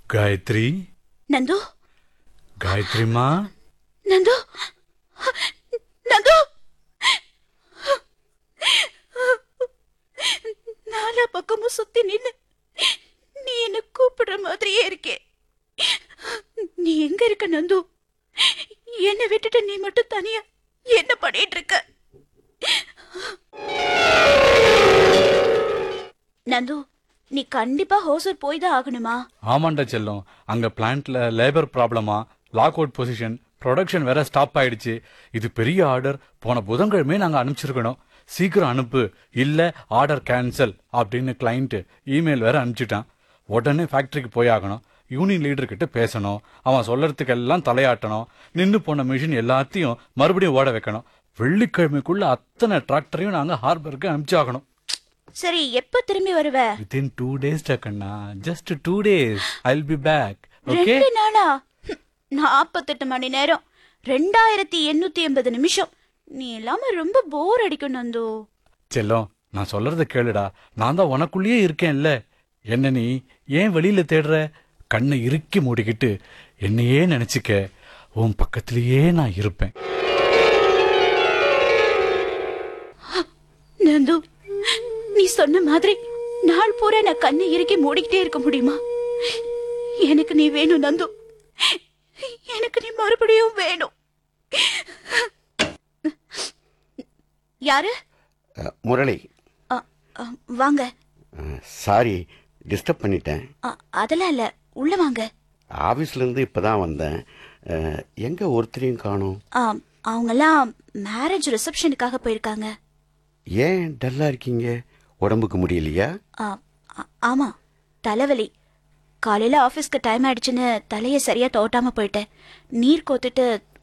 காயத்ரி நந்து காயத்ரிமா நந்து நந்து நாலா பக்கமும் சுத்தி நின்னு நீ என்ன கூப்பிடுற மாதிரியே இருக்கே நீ எங்க இருக்க நந்து என்னை விட்டுட்டு நீ மட்டும் தனியா என்ன பண்ணிட்டு இருக்க நந்து நீ கண்டிப்பா ஹோசூர் போய் தான் ஆகணுமா ஆமாண்டா செல்லம் அங்க பிளான்ட்ல லேபர் ப்ராப்ளமா லாக் அவுட் பொசிஷன் ப்ரொடக்ஷன் வேற ஸ்டாப் ஆயிடுச்சு இது பெரிய ஆர்டர் போன புதன்கிழமை நாங்க அனுப்பிச்சிருக்கணும் சீக்கிரம் அனுப்பு இல்ல ஆர்டர் கேன்சல் அப்படின்னு கிளைண்ட் இமெயில் வேற அனுப்பிச்சிட்டான் உடனே ஃபேக்டரிக்கு போய் ஆகணும் யூனியன் லீடர் கிட்ட பேசணும் அவன் சொல்லறதுக்கு எல்லாம் தலையாட்டணும் நின்னு போன மிஷின் எல்லாத்தையும் மறுபடியும் ஓட வைக்கணும் வெள்ளிக்கிழமைக்குள்ள அத்தனை டிராக்டரையும் நாங்க ஹார்பருக்கு அனுப்பிச்சாகணும் சரி எப்ப திரும்பி வருவ வித்தின் டூ டேஸ் டக்கண்ணா just two days I be back okay ரெண்டு நாளா நாற்பத்தெட்டு மணி நேரம் ரெண்டாயிரத்தி எண்ணூத்தி எண்பது நிமிஷம் நீ இல்லாம ரொம்ப போர் அடிக்கும் நந்து செல்லம் நான் சொல்றத கேளுடா நான் தான் உனக்குள்ளேயே இருக்கேன்ல என்ன நீ ஏன் வெளியில தேடுற கண்ணை இறுக்கி மூடிக்கிட்டு என்னையே நினைச்சுக்க உன் பக்கத்திலேயே நான் இருப்பேன் நந்து நீ சொன்ன மாதிரி நாள் பூரா நான் கண்ணை இறுக்கி மூடிக்கிட்டே இருக்க முடியுமா எனக்கு நீ வேணும் நந்து எனக்கு நீ மறுபடியும் வேணும் யாரு அஹ், முரளி அ, அ, வாங்க சாரி டிஸ்டர்ப் பண்ணிட்டேன் அ, அதெல்லாம் இல்ல உள்ள வாங்க ஆஃபீஸ்லேருந்து இப்போ தான் வந்தேன் அஹ், எங்க ஒருத்தரையும் காணோம் ஆ, அவங்கெல்லாம் மேரேஜ் ரிசப்ஷனுக்காக போயிருக்காங்க ஏன் டல்லாக இருக்கீங்க உடம்புக்கு முடியலையா ஆ, ஆ- ஆமா தலைவலி காலையில ஆபீஸ்க்கு டைம் ஆயிடுச்சுன்னு தலைய சரியா தோட்டாம போயிட்டேன் நீர் கோத்துட்டு